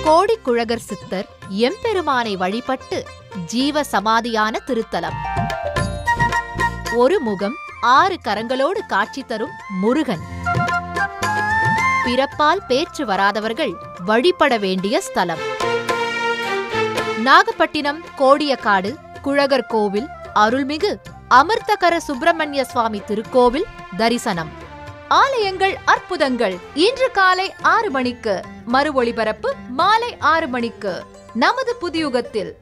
கோடிக்குழகர் சித்தர் எம்பெருமானை வழிபட்டு ஜீவ சமாதியான திருத்தலம் ஒரு முகம் ஆறு கரங்களோடு காட்சி தரும் முருகன் பிறப்பால் பேச்சு வராதவர்கள் வழிபட வேண்டிய ஸ்தலம் நாகப்பட்டினம் கோடியக்காடு குழகர் கோவில் அருள்மிகு அமிர்தகர சுப்பிரமணிய சுவாமி திருக்கோவில் தரிசனம் ஆலயங்கள் அற்புதங்கள் இன்று காலை ஆறு மணிக்கு மறு ஒளிபரப்பு மாலை ஆறு மணிக்கு நமது புதியுகத்தில்